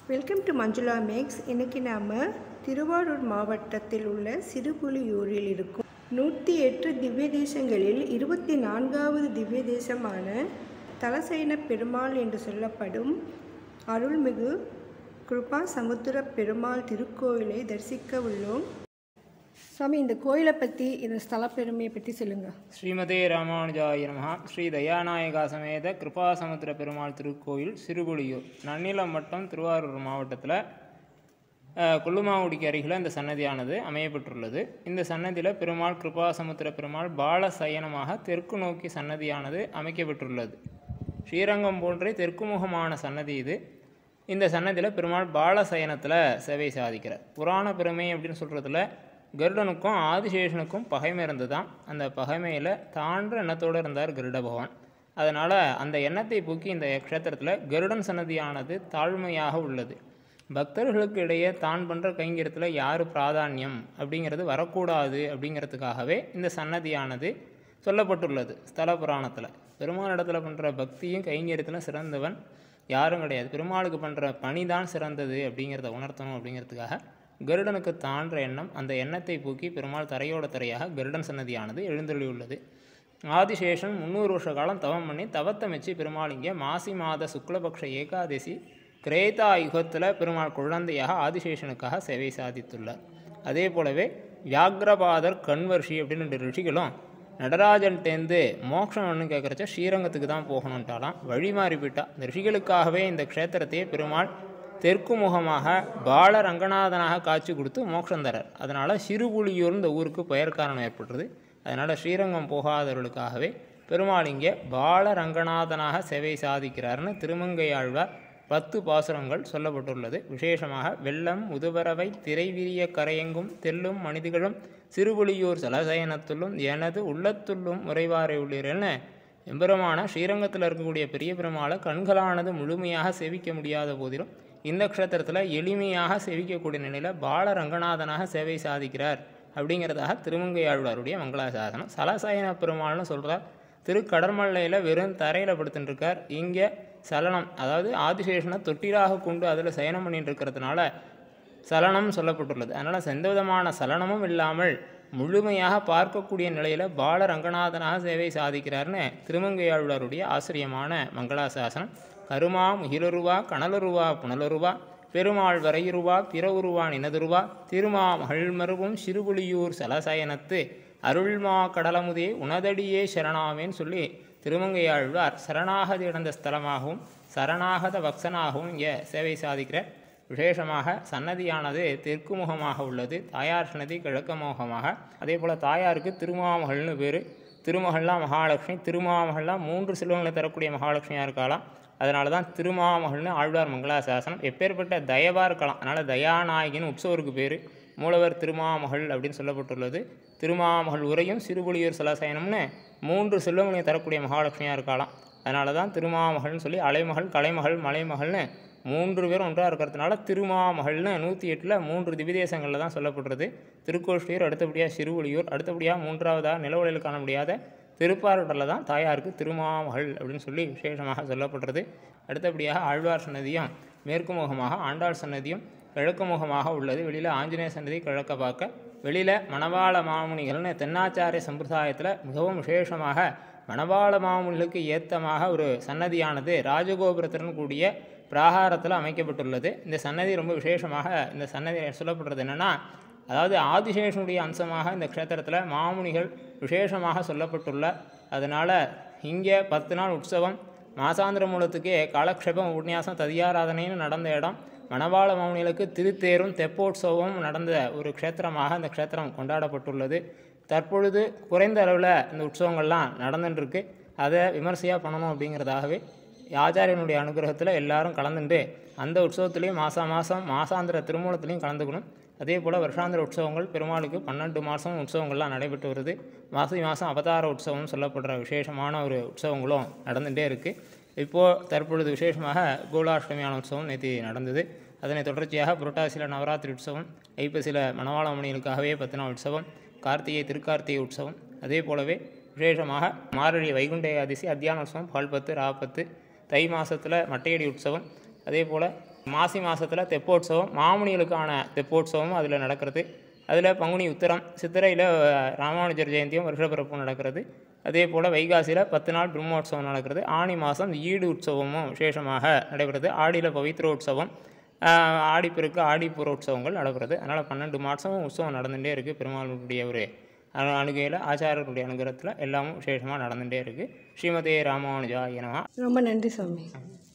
welcome to Manjula maths இன்றைக்கி நாம் திருவாரூர் மாவட்டத்தில் உள்ள சிறுபுலியூரில் இருக்கும் நூற்றி எட்டு திவ்ய தேசங்களில் இருபத்தி நான்காவது திவ்ய தேசமான தலசைன பெருமாள் என்று சொல்லப்படும் அருள்மிகு கிருபா சமுத்திர பெருமாள் திருக்கோயிலை தரிசிக்க உள்ளோம் சாமி இந்த கோயிலை பற்றி இந்த ஸ்தல பெருமையை பற்றி சொல்லுங்கள் ஸ்ரீமதே ராமானுஜாய நமஹா ஸ்ரீ தயாநாயகா சமேத கிருபாசமுத்திர பெருமாள் திருக்கோயில் சிறுபுலியூர் நன்னிலம் வட்டம் திருவாரூர் மாவட்டத்தில் கொல்லுமாங்குடிக்கு அருகில் இந்த சன்னதியானது அமையப்பட்டுள்ளது இந்த சன்னதியில் பெருமாள் கிருபாசமுத்திர பெருமாள் பாலசயனமாக தெற்கு நோக்கி சன்னதியானது அமைக்கப்பட்டுள்ளது ஸ்ரீரங்கம் போன்றே தெற்கு முகமான சன்னதி இது இந்த சன்னதியில் பெருமாள் பாலசயனத்தில் சேவை சாதிக்கிறார் புராண பெருமை அப்படின்னு சொல்கிறதுல கருடனுக்கும் ஆதிசேஷனுக்கும் பகைமை இருந்ததாம் அந்த பகைமையில் தான்ற எண்ணத்தோடு இருந்தார் கருட பகவான் அதனால் அந்த எண்ணத்தை போக்கி இந்த க்ஷேத்திரத்தில் கருடன் சன்னதியானது தாழ்மையாக உள்ளது பக்தர்களுக்கு இடையே தான் பண்ணுற கைங்கரியத்தில் யார் பிராதானியம் அப்படிங்கிறது வரக்கூடாது அப்படிங்கிறதுக்காகவே இந்த சன்னதியானது சொல்லப்பட்டுள்ளது ஸ்தல புராணத்தில் பெருமாள் இடத்துல பண்ணுற பக்தியும் கைங்கரியத்திலும் சிறந்தவன் யாரும் கிடையாது பெருமாளுக்கு பண்ணுற பணி தான் சிறந்தது அப்படிங்கிறத உணர்த்தணும் அப்படிங்கிறதுக்காக கருடனுக்கு தான்ற எண்ணம் அந்த எண்ணத்தை போக்கி பெருமாள் தரையோட தரையாக கருடன் சன்னதியானது எழுந்தருளியுள்ளது ஆதிசேஷன் முந்நூறு வருஷ காலம் தவம் பண்ணி தவத்தை மெச்சி பெருமாள் இங்கே மாசி மாத சுக்லபக்ஷ ஏகாதசி கிரேதா யுகத்தில் பெருமாள் குழந்தையாக ஆதிசேஷனுக்காக சேவை சாதித்துள்ளார் அதே போலவே வியாக்ரபாதர் கண்வர்ஷி அப்படின்னு ரெண்டு ரிஷிகளும் நடராஜன்ட்டேந்து மோட்சம் ஒன்று கேட்குறச்ச ஸ்ரீரங்கத்துக்கு தான் போகணுன்ட்டாலாம் வழி மாறி போயிட்டா இந்த ரிஷிகளுக்காகவே இந்த க்ஷேத்திரத்தையே பெருமாள் தெற்கு முகமாக பால ரங்கநாதனாக காட்சி கொடுத்து மோட்சம் தரார் அதனால் சிறுபுலியூர் இந்த ஊருக்கு பெயர் காரணம் ஏற்பட்டுருது அதனால் ஸ்ரீரங்கம் போகாதவர்களுக்காகவே பெருமாள் இங்கே பால ரங்கநாதனாக சேவை சாதிக்கிறார்னு திருமங்கையாழ்வார் பத்து பாசுரங்கள் சொல்லப்பட்டுள்ளது விசேஷமாக வெள்ளம் உதுவரவை திரைவிரிய கரையெங்கும் தெல்லும் மனிதர்களும் சிறுபுலியூர் சலசயனத்துள்ளும் எனது உள்ளத்துள்ளும் உறைவாரை உள்ளீர்கள்னு எம்பெருமான ஸ்ரீரங்கத்தில் இருக்கக்கூடிய பெரிய பெருமாளை கண்களானது முழுமையாக சேவிக்க முடியாத போதிலும் இந்த க்ஷேத்திரத்தில் எளிமையாக சேவிக்கக்கூடிய நிலையில் பால ரங்கநாதனாக சேவை சாதிக்கிறார் அப்படிங்கிறதாக திருமங்கையாழ்வாருடைய மங்களாசாசனம் சலசயன பெருமாள்னு சொல்கிறார் திருக்கடற்மல்லையில் வெறும் தரையில் படுத்துட்டு இருக்கார் இங்கே சலனம் அதாவது ஆதிசேஷனை தொட்டிலாக கொண்டு அதில் சயனம் பண்ணிட்டு இருக்கிறதுனால சலனம் சொல்லப்பட்டுள்ளது அதனால் எந்த விதமான சலனமும் இல்லாமல் முழுமையாக பார்க்கக்கூடிய நிலையில் பால ரங்கநாதனாக சேவை சாதிக்கிறார்னு திருமங்கையாழ்வாருடைய ஆசிரியமான மங்களாசாசனம் கருமா முகிலருவா கனலருவா புனலருவா பெருமாள் வரையுருவா பிற உருவா நினதுருவா திருமா மகிழ்மருவும் சிறுபுலியூர் சலசயனத்து அருள்மா கடலமுதே உனதடியே சரணாமேன்னு சொல்லி திருமங்கையாழ்வார் சரணாகதி அடைந்த ஸ்தலமாகவும் சரணாகத பக்தனாகவும் இங்கே சேவை சாதிக்கிற விசேஷமாக சன்னதியானது தெற்கு முகமாக உள்ளது தாயார் சன்னதி கிழக்கு முகமாக அதே போல் தாயாருக்கு திருமாமகள்னு பேர் திருமகள்லாம் மகாலட்சுமி திருமாமகள்லாம் மூன்று செல்வங்களை தரக்கூடிய மகாலட்சுமியாக இருக்கலாம் அதனால தான் திருமாமகள்னு ஆழ்வார் மங்களாசாசனம் எப்பேற்பட்ட தயவாக இருக்கலாம் அதனால் தயாநாயகின்னு உற்சவருக்கு பேர் மூலவர் திருமாமகள் அப்படின்னு சொல்லப்பட்டுள்ளது திருமாமகள் உரையும் சிறுபுலியூர் சலசயனம்னு மூன்று செல்வங்களையும் தரக்கூடிய மகாலட்சுமியாக இருக்கலாம் அதனால தான் திருமாமகள்னு சொல்லி அலைமகள் கலைமகள் மலைமகள்னு மூன்று பேரும் ஒன்றாக இருக்கிறதுனால திருமாமகள்னு நூற்றி எட்டில் மூன்று திவிதேசங்களில் தான் சொல்லப்படுறது திருக்கோஷ்டியூர் அடுத்தபடியாக சிறுவொலியூர் அடுத்தபடியாக மூன்றாவதாக நிலவொலியில் காண முடியாத திருப்பாரூரில் தான் தாயாருக்கு திருமாமகள் அப்படின்னு சொல்லி விசேஷமாக சொல்லப்படுறது அடுத்தபடியாக ஆழ்வார் சன்னதியும் மேற்கு முகமாக ஆண்டாள் சன்னதியும் கிழக்கு முகமாக உள்ளது வெளியில் ஆஞ்சநேய சன்னதி கிழக்க பார்க்க வெளியில் மணவாள மாமுனிகள்னு தென்னாச்சாரிய சம்பிரதாயத்தில் மிகவும் விசேஷமாக மணவாள மாமுனிகளுக்கு ஏத்தமாக ஒரு சன்னதியானது ராஜகோபுரத்துடன் கூடிய பிராகாரத்தில் அமைக்கப்பட்டுள்ளது இந்த சன்னதி ரொம்ப விசேஷமாக இந்த சன்னதி சொல்லப்படுறது என்னென்னா அதாவது ஆதிசேஷனுடைய அம்சமாக இந்த க்ஷேத்திரத்தில் மாமுனிகள் விசேஷமாக சொல்லப்பட்டுள்ள அதனால் இங்கே பத்து நாள் உற்சவம் மாசாந்திர மூலத்துக்கே காலக்ஷேபம் உபன்யாசம் ததியாராதனைன்னு நடந்த இடம் மணவாள மாமுனிகளுக்கு திருத்தேரும் தெப்போற்சவமும் நடந்த ஒரு க்ஷேத்திரமாக இந்த க்ஷேத்திரம் கொண்டாடப்பட்டுள்ளது தற்பொழுது குறைந்த அளவில் இந்த உற்சவங்கள்லாம் நடந்துட்டுருக்கு அதை விமர்சையாக பண்ணணும் அப்படிங்கிறதாகவே ஆச்சாரியனுடைய அனுகிரகத்தில் எல்லாரும் கலந்துட்டு அந்த உற்சவத்துலேயும் மாதம் மாதம் மாசாந்திர திருமூலத்துலேயும் கலந்துக்கணும் அதே போல் வருஷாந்திர உற்சவங்கள் பெருமாளுக்கு பன்னெண்டு மாதம் உற்சவங்கள்லாம் நடைபெற்று வருது மாசி மாதம் அவதார உற்சவம் சொல்லப்படுற விசேஷமான ஒரு உற்சவங்களும் நடந்துகிட்டே இருக்குது இப்போது தற்பொழுது விசேஷமாக கோலாஷ்டமியான உற்சவம் நேற்று நடந்தது அதனை தொடர்ச்சியாக புரட்டாசியில் நவராத்திரி உற்சவம் ஐப்பசியில் மணவாள மணிகளுக்காகவே பத்து நாள் உற்சவம் கார்த்திகை திருக்கார்த்திகை உற்சவம் அதே போலவே விசேஷமாக மாரழி வைகுண்ட ஏகாதசி அத்தியான உற்சவம் பால் பத்து ரா பத்து தை மாதத்தில் மட்டையடி உற்சவம் அதே போல் மாசி மாதத்தில் தெப்போற்சவம் மாமுனிகளுக்கான தெப்போற்சவம் அதில் நடக்கிறது அதில் பங்குனி உத்திரம் சித்திரையில் ராமானுஜர் ஜெயந்தியும் வருஷப்பிறப்பும் நடக்கிறது அதே போல் வைகாசியில் பத்து நாள் பிரம்மோற்சவம் நடக்கிறது ஆணி மாதம் ஈடு உற்சவமும் விசேஷமாக நடைபெறுது ஆடியில் பவித்ர உற்சவம் ஆஹ் ஆடிப்பெருக்கு ஆடிப்பூர உற்சவங்கள் நடக்கிறது அதனால் பன்னெண்டு மாதமும் உற்சவம் நடந்துகிட்டே இருக்குது பெருமாளுடைய ஒரு அணு அணுகையில் ஆச்சாரர்களுடைய அனுகிரகத்தில் எல்லாமும் விசேஷமாக நடந்துகிட்டே இருக்குது ஸ்ரீமதே ராமானுஜா எனவா ரொம்ப நன்றி சுவாமி